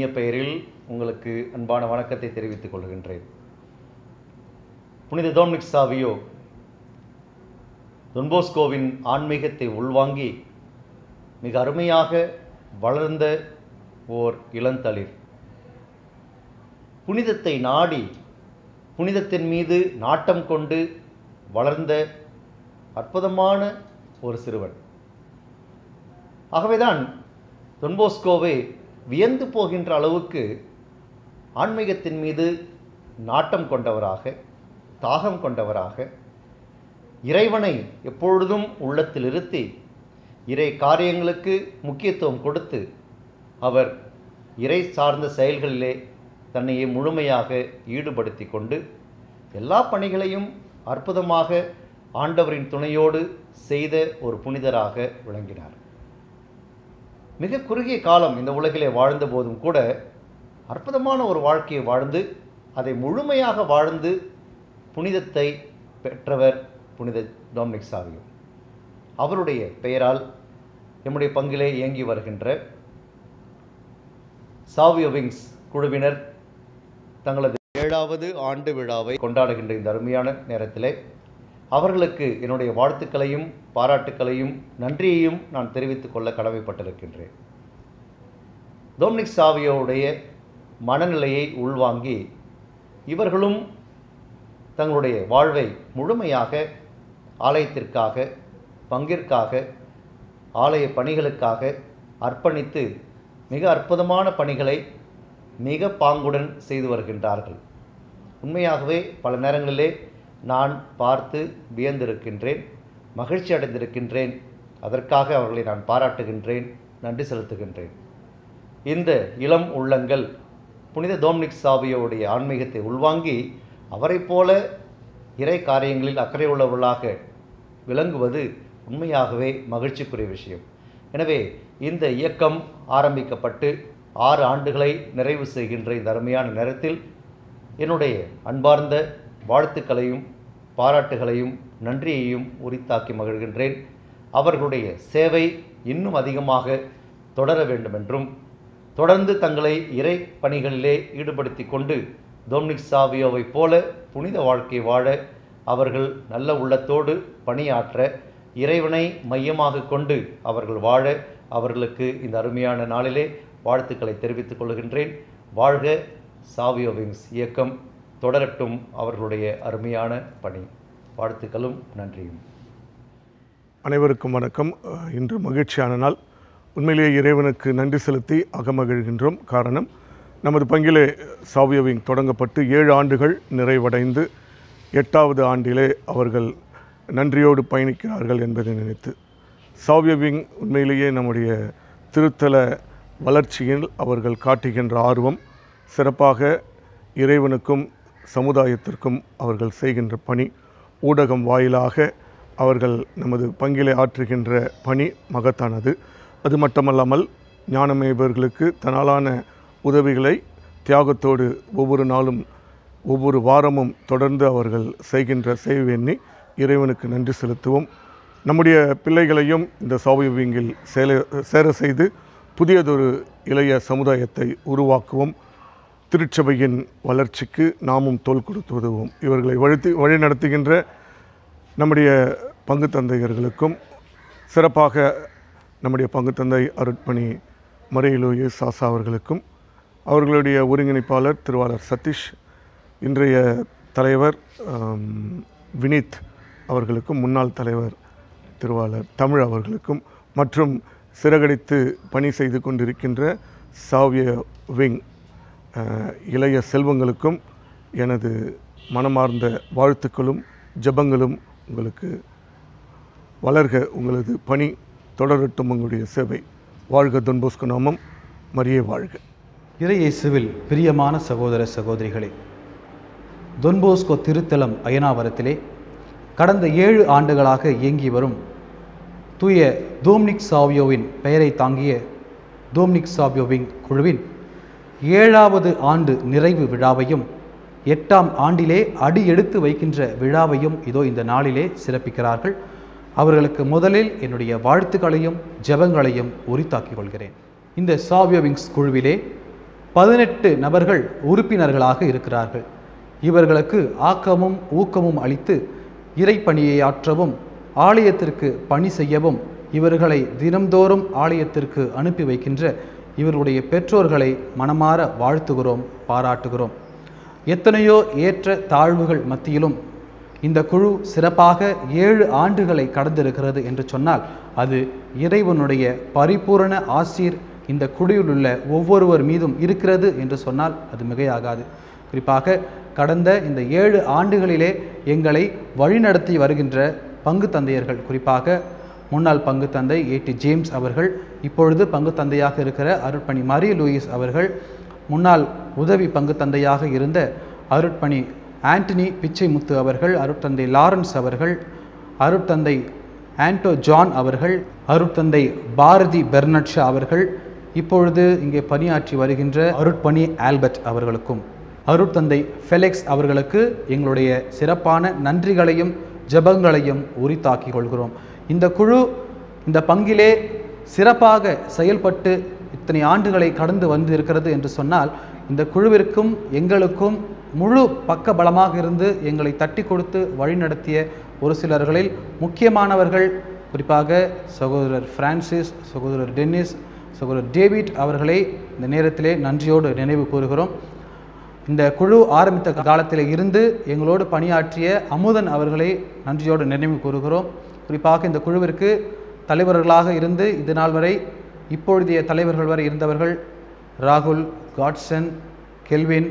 இனிய பெயரில் உங்களுக்கு அன்பான வணக்கத்தை தெரிவித்துக் கொள்கின்றேன் புனித டோம்னிக் சாவியோ தொன்போஸ்கோவின் ஆன்மீகத்தை உள்வாங்கி மிக அருமையாக வளர்ந்த ஓர் இளந்தளிர் புனிதத்தை நாடி புனிதத்தின் மீது நாட்டம் கொண்டு வளர்ந்த அற்புதமான ஒரு சிறுவன் ஆகவேதான் தொன்போஸ்கோவே வியந்து போகின்ற அளவுக்கு ஆன்மீகத்தின் மீது நாட்டம் கொண்டவராக தாகம் கொண்டவராக இறைவனை எப்பொழுதும் உள்ளத்தில் இருத்தி இறை காரியங்களுக்கு முக்கியத்துவம் கொடுத்து அவர் இறை சார்ந்த செயல்களிலே தன்னையே முழுமையாக ஈடுபடுத்தி கொண்டு எல்லா பணிகளையும் அற்புதமாக ஆண்டவரின் துணையோடு செய்த ஒரு புனிதராக விளங்கினார் மிக குறுகிய காலம் இந்த உலகிலே வாழ்ந்த போதும் கூட அற்புதமான ஒரு வாழ்க்கையை வாழ்ந்து அதை முழுமையாக வாழ்ந்து புனிதத்தை பெற்றவர் புனித டொமினிக் சாவியோ அவருடைய பெயரால் நம்முடைய பங்கிலே இயங்கி வருகின்ற சாவியோ விங்ஸ் குழுவினர் தங்களது ஏழாவது ஆண்டு விழாவை கொண்டாடுகின்ற இந்த அருமையான நேரத்திலே அவர்களுக்கு என்னுடைய வாழ்த்துக்களையும் பாராட்டுக்களையும் நன்றியையும் நான் தெரிவித்துக் கொள்ள கடமைப்பட்டிருக்கின்றேன் டொமினிக் சாவியோவுடைய மனநிலையை உள்வாங்கி இவர்களும் தங்களுடைய வாழ்வை முழுமையாக ஆலயத்திற்காக பங்கிற்காக ஆலய பணிகளுக்காக அர்ப்பணித்து மிக அற்புதமான பணிகளை மிக பாங்குடன் செய்து வருகின்றார்கள் உண்மையாகவே பல நேரங்களிலே நான் பார்த்து வியந்திருக்கின்றேன் மகிழ்ச்சி அடைந்திருக்கின்றேன் அதற்காக அவர்களை நான் பாராட்டுகின்றேன் நன்றி செலுத்துகின்றேன் இந்த இளம் உள்ளங்கள் புனித டோம்னிக் சாவியோடைய ஆன்மீகத்தை உள்வாங்கி அவரைப் போல இறை காரியங்களில் அக்கறை உள்ளவர்களாக விளங்குவது உண்மையாகவே மகிழ்ச்சிக்குரிய விஷயம் எனவே இந்த இயக்கம் ஆரம்பிக்கப்பட்டு ஆறு ஆண்டுகளை நிறைவு செய்கின்ற இந்த அருமையான நேரத்தில் என்னுடைய அன்பார்ந்த வாழ்த்துக்களையும் பாராட்டுகளையும் நன்றியையும் உரித்தாக்கி மகிழ்கின்றேன் அவர்களுடைய சேவை இன்னும் அதிகமாக தொடர வேண்டும் என்றும் தொடர்ந்து தங்களை இறை பணிகளிலே ஈடுபடுத்தி கொண்டு டொமினிக் சாவியோவைப் போல புனித வாழ்க்கை வாழ அவர்கள் நல்ல உள்ளத்தோடு பணியாற்ற இறைவனை மையமாக கொண்டு அவர்கள் வாழ அவர்களுக்கு இந்த அருமையான நாளிலே வாழ்த்துக்களை தெரிவித்துக் கொள்கின்றேன் வாழ்க சாவியோ விங்ஸ் இயக்கம் தொடரட்டும் அவர்களுடைய அருமையான பணி வாழ்த்துக்களும் நன்றியும் அனைவருக்கும் வணக்கம் அஹ், இன்று மகிழ்ச்சியான நாள் உண்மையிலேயே இறைவனுக்கு நன்றி செலுத்தி அகமகிழ்கின்றோம் காரணம் நமது பங்கிலே சாவியவிங் தொடங்கப்பட்டு ஏழு ஆண்டுகள் நிறைவடைந்து எட்டாவது ஆண்டிலே அவர்கள் நன்றியோடு பயணிக்கிறார்கள் என்பதை நினைத்து சாவியவிங் உண்மையிலேயே நம்முடைய திருத்தல வளர்ச்சியில் அவர்கள் காட்டுகின்ற ஆர்வம் சிறப்பாக இறைவனுக்கும் சமுதாயத்திற்கும் அவர்கள் செய்கின்ற பணி ஊடகம் வாயிலாக அவர்கள் நமது பங்கிலே ஆற்றுகின்ற பணி மகத்தானது அது மட்டுமல்லாமல் ஞானமேபர்களுக்கு தன்னாலான உதவிகளை தியாகத்தோடு ஒவ்வொரு நாளும் ஒவ்வொரு வாரமும் தொடர்ந்து அவர்கள் செய்கின்ற சேவை எண்ணி இறைவனுக்கு நன்றி செலுத்துவோம் நம்முடைய பிள்ளைகளையும் இந்த சாவியவிங்கில் சேல சேர செய்து புதியதொரு இளைய சமுதாயத்தை உருவாக்குவோம் திருச்சபையின் வளர்ச்சிக்கு நாமும் தோள் கொடுத்து உதவுவோம் இவர்களை வழித்து வழிநடத்துகின்ற நம்முடைய பங்கு தந்தையர்களுக்கும் சிறப்பாக நம்முடைய பங்கு தந்தை அருட்பணி மறையிலோயே சாசா அவர்களுக்கும் அவர்களுடைய ஒருங்கிணைப்பாளர் திருவாளர் சதீஷ் இன்றைய தலைவர் ஆம், வினீத் அவர்களுக்கும் முன்னாள் தலைவர் திருவாளர் தமிழ் அவர்களுக்கும் மற்றும் சிறகடித்து பணி செய்து கொண்டிருக்கின்ற சாவிய விங் அஹ், இளைய செல்வங்களுக்கும் எனது மனமார்ந்த வாழ்த்துக்களும் ஜெபங்களும் உங்களுக்கு வளர்க உங்களது பணி தொடரட்டும் உங்களுடைய சேவை வாழ்க தொன்போஸ்கு நாமம் மரியே வாழ்க இறையேசுவில் பிரியமான சகோதர சகோதரிகளே தொன்போஸ்கோ திருத்தலம் அயனாவரத்திலே கடந்த ஏழு ஆண்டுகளாக இயங்கி வரும் தூய தோம்னிக் சாவியோவின் பெயரை தாங்கிய தோம்னிக் சாவியோவின் குழுவின் ஏழாவது ஆண்டு நிறைவு விழாவையும் எட்டாம் ஆண்டிலே அடி எடுத்து வைக்கின்ற விழாவையும் இதோ இந்த நாளிலே சிறப்பிக்கிறார்கள் அவர்களுக்கு முதலில் என்னுடைய வாழ்த்துக்களையும் ஜெபங்களையும் உரித்தாக்கிக் கொள்கிறேன் இந்த சாவியோ விங்ஸ் குழுவிலே பதினெட்டு நபர்கள் உறுப்பினர்களாக இருக்கிறார்கள் இவர்களுக்கு ஆக்கமும் ஊக்கமும் அளித்து இறைப்பணியை ஆற்றவும் ஆலயத்திற்கு பணி செய்யவும் இவர்களை தினம்தோறும் ஆலயத்திற்கு அனுப்பி வைக்கின்ற இவர்களுடைய பெற்றோர்களை மனமாற வாழ்த்துகிறோம் பாராட்டுகிறோம் எத்தனையோ ஏற்ற தாழ்வுகள் மத்தியிலும் இந்த குழு சிறப்பாக ஏழு ஆண்டுகளை கடந்திருக்கிறது என்று சொன்னால் அது இறைவனுடைய பரிபூரண ஆசீர் இந்த குழுவில் உள்ள ஒவ்வொருவர் மீதும் இருக்கிறது என்று சொன்னால் அது மிகையாகாது குறிப்பாக கடந்த இந்த ஏழு ஆண்டுகளிலே எங்களை வழிநடத்தி வருகின்ற பங்கு தந்தையர்கள் குறிப்பாக முன்னாள் பங்கு தந்தை ஏடி ஜேம்ஸ் அவர்கள் இப்பொழுது பங்கு தந்தையாக இருக்கிற அருட்பணி மரிய லூயிஸ் அவர்கள் முன்னாள் உதவி பங்கு தந்தையாக இருந்த அருட்பணி ஆண்டனி பிச்சைமுத்து அவர்கள் அருட்தந்தை லாரன்ஸ் அவர்கள் அருட்தந்தை ஆண்டோ ஜான் அவர்கள் அருட்தந்தை பாரதி பெர்னட் ஷா அவர்கள் இப்பொழுது இங்கே பணியாற்றி வருகின்ற அருட்பணி ஆல்பர்ட் அவர்களுக்கும் அருட்தந்தை ஃபெலிக்ஸ் அவர்களுக்கு எங்களுடைய சிறப்பான நன்றிகளையும் ஜெபங்களையும் உரித்தாக்கிக் கொள்கிறோம் இந்த குழு இந்த பங்கிலே சிறப்பாக செயல்பட்டு இத்தனை ஆண்டுகளை கடந்து வந்து இருக்கிறது என்று சொன்னால் இந்த குழுவிற்கும் எங்களுக்கும் முழு பக்க பலமாக இருந்து எங்களை தட்டி கொடுத்து வழிநடத்திய ஒரு சிலர்களில் முக்கியமானவர்கள் குறிப்பாக சகோதரர் பிரான்சிஸ் சகோதரர் டென்னிஸ் சகோதரர் டேவிட் அவர்களை இந்த நேரத்திலே நன்றியோடு நினைவு கூறுகிறோம் இந்த குழு ஆரம்பித்த காலத்தில் இருந்து எங்களோடு பணியாற்றிய அமுதன் அவர்களை நன்றியோடு நினைவு கூறுகிறோம் குறிப்பாக இந்த குழுவிற்கு தலைவர்களாக இருந்து இது நாள் வரை இப்பொழுதைய தலைவர்கள் வரை இருந்தவர்கள் ராகுல் காட்சன் கெல்வின்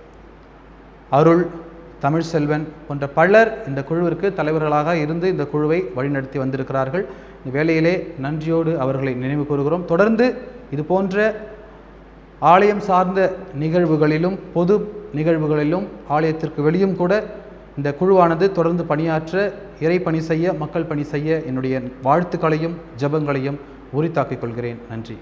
அருள் தமிழ்செல்வன் போன்ற பலர் இந்த குழுவிற்கு தலைவர்களாக இருந்து இந்த குழுவை வழிநடத்தி வந்திருக்கிறார்கள் இந்த வேளையிலே நன்றியோடு அவர்களை நினைவு கூறுகிறோம் தொடர்ந்து இது போன்ற ஆலயம் சார்ந்த நிகழ்வுகளிலும் பொது நிகழ்வுகளிலும் ஆலயத்திற்கு வெளியும் கூட இந்த குழுவானது தொடர்ந்து பணியாற்ற இறை பணி செய்ய மக்கள் பணி செய்ய என்னுடைய வாழ்த்துக்களையும் ஜெபங்களையும் உரித்தாக்கிக் கொள்கிறேன் நன்றி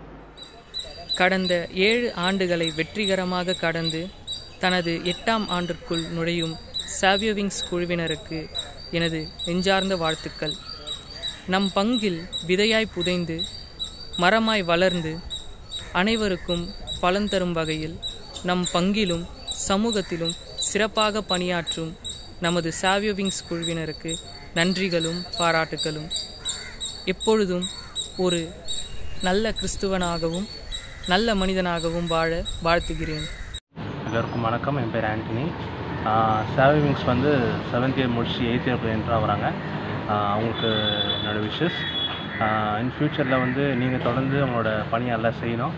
கடந்த ஏழு ஆண்டுகளை வெற்றிகரமாக கடந்து தனது எட்டாம் ஆண்டிற்குள் நுழையும் சாவியோவிங்ஸ் குழுவினருக்கு எனது நெஞ்சார்ந்த வாழ்த்துக்கள் நம் பங்கில் விதையாய் புதைந்து மரமாய் வளர்ந்து அனைவருக்கும் பலன் தரும் வகையில் நம் பங்கிலும் சமூகத்திலும் சிறப்பாக பணியாற்றும் நமது சாவியோவிங்ஸ் குழுவினருக்கு நன்றிகளும் பாராட்டுகளும் எப்பொழுதும் ஒரு நல்ல கிறிஸ்துவனாகவும் நல்ல மனிதனாகவும் வாழ வாழ்த்துகிறேன் எல்லோருக்கும் வணக்கம் என் பேர் ஆண்டனி சேவை விங்ஸ் வந்து செவன்த் இயர் முடிச்சு எயித் இயர் என்ட்ரு ஆகுறாங்க ஆஹ் அவங்களுக்கு என்னோடய விஷஸ் இன் ஃப்யூச்சரில் வந்து நீங்கள் தொடர்ந்து உங்களோட பணியை எல்லாம் செய்யணும்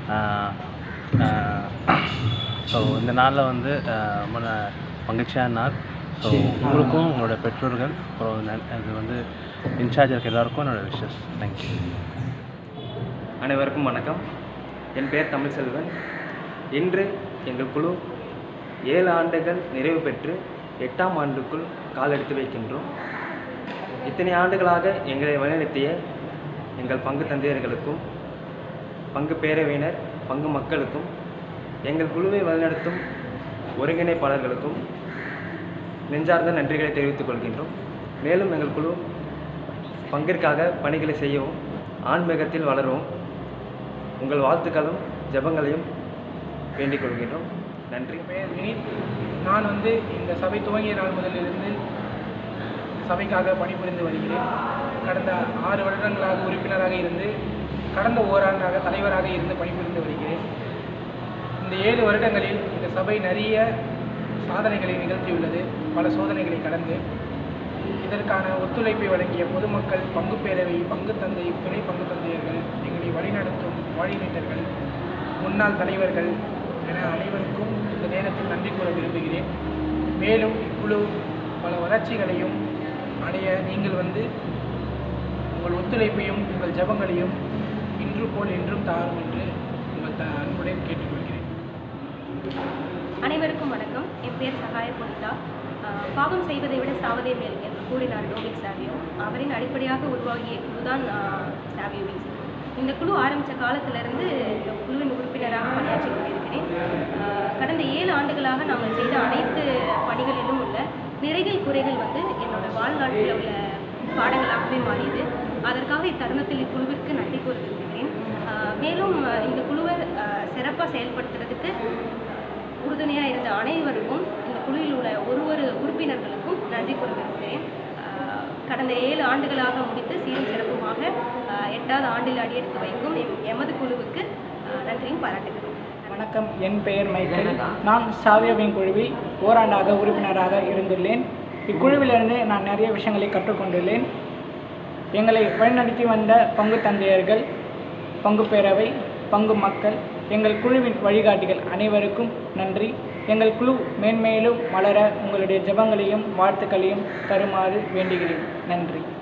ஸோ இந்த நாளில் வந்து ஆஹ் ரொம்ப ந- மகிழ்ச்சியான நாள் ஸோ உங்களுக்கும் உங்களோட பெற்றோர்கள் அப்புறம் ந- இது வந்து இன்சார்ஜ் இருக்க எல்லாருக்கும் என்னோடய விஷஸ் தேங்க்யூ அனைவருக்கும் வணக்கம் என் பெயர் தமிழ்செல்வன் இன்று எங்கள் குழு ஏழு ஆண்டுகள் நிறைவு பெற்று எட்டாம் ஆண்டுக்குள் காலெடுத்து வைக்கின்றோம் இத்தனை ஆண்டுகளாக எங்களை வழிநடத்திய எங்கள் பங்கு தந்தையர்களுக்கும் பங்கு பேரவையினர் பங்கு மக்களுக்கும் எங்கள் குழுவை வழிநடத்தும் ஒருங்கிணைப்பாளர்களுக்கும் நெஞ்சார்ந்த நன்றிகளை தெரிவித்துக் கொள்கின்றோம் மேலும் எங்கள் குழு பங்கிற்காக பணிகளை செய்யவும் ஆன்மீகத்தில் வளரவும் உங்கள் வாழ்த்துக்களும் ஜெபங்களையும் வேண்டிக் கொள்கின்றோம் நன்றி பெயர் வினித் நான் வந்து இந்த சபை துவங்கிய நாள் முதலிலிருந்து சபைக்காக பணிபுரிந்து வருகிறேன் கடந்த ஆறு வருடங்களாக உறுப்பினராக இருந்து கடந்த ஓராண்டாக தலைவராக இருந்து பணிபுரிந்து வருகிறேன் இந்த ஏழு வருடங்களில் இந்த சபை நிறைய சாதனைகளை நிகழ்த்தியுள்ளது பல சோதனைகளை கடந்து இதற்கான ஒத்துழைப்பை வழங்கிய பொதுமக்கள் பங்கு பேரவை பங்கு தந்தை துணை பங்கு தந்தையர்கள் எங்களை வழிநடத்தும் வழிநீட்டர்கள் முன்னாள் தலைவர்கள் என அனைவருக்கும் இந்த நேரத்தில் நன்றி கூற விரும்புகிறேன் மேலும் இக்குழு பல வளர்ச்சிகளையும் அடைய நீங்கள் வந்து உங்கள் ஒத்துழைப்பையும் உங்கள் ஜெபங்களையும் இன்று போல் என்றும் தாரும் என்று உங்கள் த அன்புடன் கேட்டுக்கொள்கிறேன் அனைவருக்கும் வணக்கம் என் பேர் சகாய புனிதா ஆஹ் பாவம் செய்வதை விட சாவதே மேல் என்று கூறினார் டோமிக் சாவியோ அவரின் அடிப்படையாக உருவாகிய குழு தான் சாவியோ விங்ஸ் இந்த குழு ஆரம்பித்த காலத்திலிருந்து இந்த குழுவின் உறுப்பினராக பணியாற்றி கொண்டிருக்கிறேன் ஆஹ் கடந்த ஏழு ஆண்டுகளாக நாங்கள் செய்த அனைத்து பணிகளிலும் உள்ள நிறைகள் குறைகள் வந்து என்னோட வாழ்நாட்டில் உள்ள பாடங்களாகவே மாறியது அதற்காக இத்தருணத்தில் இக்குழுவிற்கு நன்றி கூற விரும்புகிறேன் ஆஹ் மேலும் ஆஹ் இந்த குழுவை சிறப்பாக செயல்படுத்துறதுக்கு உறுதுணையாக இருந்த அனைவருக்கும் இந்த குழுவில் உள்ள ஒரு ஒரு உறுப்பினர்களுக்கும் நன்றி கூற விரும்புகிறேன் ஆஹ் கடந்த ஏழு ஆண்டுகளாக முடித்து சீரும் சிறப்புமாக ஆஹ் எட்டாவது ஆண்டில் அடியெடுத்து வைக்கும் எம் எமது குழுவுக்கு ஆஹ் நன்றியும் பாராட்டுகிறேன் வணக்கம் என் பெயர் மைக்கேல் நான் சாவியவின் குழுவில் ஓராண்டாக உறுப்பினராக இருந்துள்ளேன் இக்குழுவிலிருந்து நான் நிறைய விஷயங்களை கற்றுக்கொண்டுள்ளேன் எங்களை வழிநடத்தி வந்த பங்கு தந்தையர்கள் பங்கு பேரவை பங்கு மக்கள் எங்கள் குழுவின் வழிகாட்டிகள் அனைவருக்கும் நன்றி எங்கள் குழு மேன்மேலும் வளர உங்களுடைய ஜெபங்களையும் வாழ்த்துக்களையும் தருமாறு வேண்டுகிறேன் நன்றி